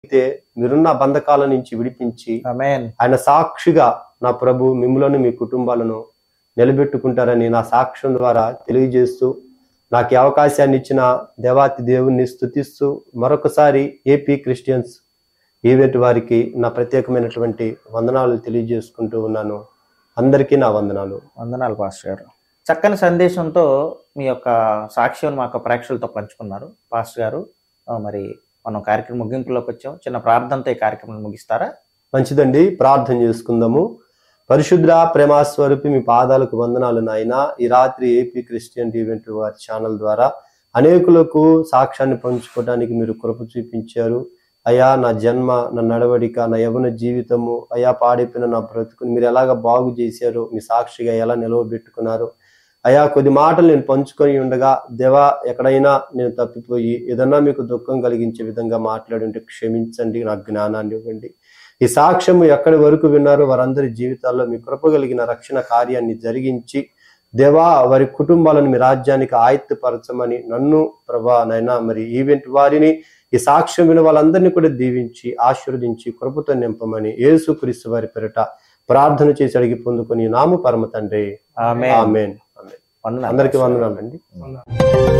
జరిగితే మీరున్న బంధకాల నుంచి విడిపించి ఆమేన్ ఆయన సాక్షిగా నా ప్రభు మిమ్మలను మీ కుటుంబాలను నిలబెట్టుకుంటారని నా సాక్ష్యం ద్వారా తెలియజేస్తూ నాకు ఈ అవకాశాన్ని ఇచ్చిన దేవాతి దేవుణ్ణి స్తుతిస్తూ మరొకసారి ఏపీ క్రిస్టియన్స్ ఈవెంట్ వారికి నా ప్రత్యేకమైనటువంటి వందనాలు తెలియజేసుకుంటూ ఉన్నాను అందరికీ నా వందనాలు వందనాలు పాస్టర్ గారు చక్కని సందేశంతో మీ యొక్క సాక్ష్యం మా యొక్క ప్రేక్షకులతో పంచుకున్నారు పాస్టర్ గారు ఆ, మరి మనం కార్యక్రమం ముగింపులోకి వచ్చాం చిన్న ప్రార్థనతో ఈ కార్యక్రమం ముగిస్తారా మంచిదండి ప్రార్థన చేసుకుందాము పరిశుద్ర ప్రేమాస్వరూపి మీ పాదాలకు వందనాలు నాయన ఈ రాత్రి ఏపీ క్రిస్టియన్ ఈవెంట్ వారి ఛానల్ ద్వారా అనేకులకు సాక్ష్యాన్ని పంచుకోవడానికి మీరు కృప చూపించారు అయా నా జన్మ నా నడవడిక నా యవన జీవితము అయా పాడైపోయిన నా బ్రతుకుని మీరు ఎలాగ బాగు చేశారు మీ సాక్షిగా ఎలా నిలవబెట్టుకున్నారు అయా కొద్ది మాటలు నేను పంచుకొని ఉండగా దేవా ఎక్కడైనా నేను తప్పిపోయి ఏదన్నా మీకు దుఃఖం కలిగించే విధంగా మాట్లాడుంటే క్షమించండి నాకు జ్ఞానాన్ని ఇవ్వండి ఈ సాక్ష్యము ఎక్కడి వరకు విన్నారో వారందరి జీవితాల్లో మీ కృప కలిగిన రక్షణ కార్యాన్ని జరిగించి దేవా వారి కుటుంబాలను మీ రాజ్యానికి ఆయుత్తపరచమని నన్ను ప్రభా నైనా మరి ఈవెంట్ వారిని ఈ సాక్ష్యం విన వాళ్ళందరినీ కూడా దీవించి ఆశీర్వదించి కృపతో నింపమని యేసు క్రీస్తు వారి పెరట ప్రార్థన చేసి అడిగి పొందుకొని నాము పరమ తండ్రి ఆమె ఆమెన్ ఆమెన్ వందనాలు అందరికీ పాస్టర్ గారు. వందనాలండి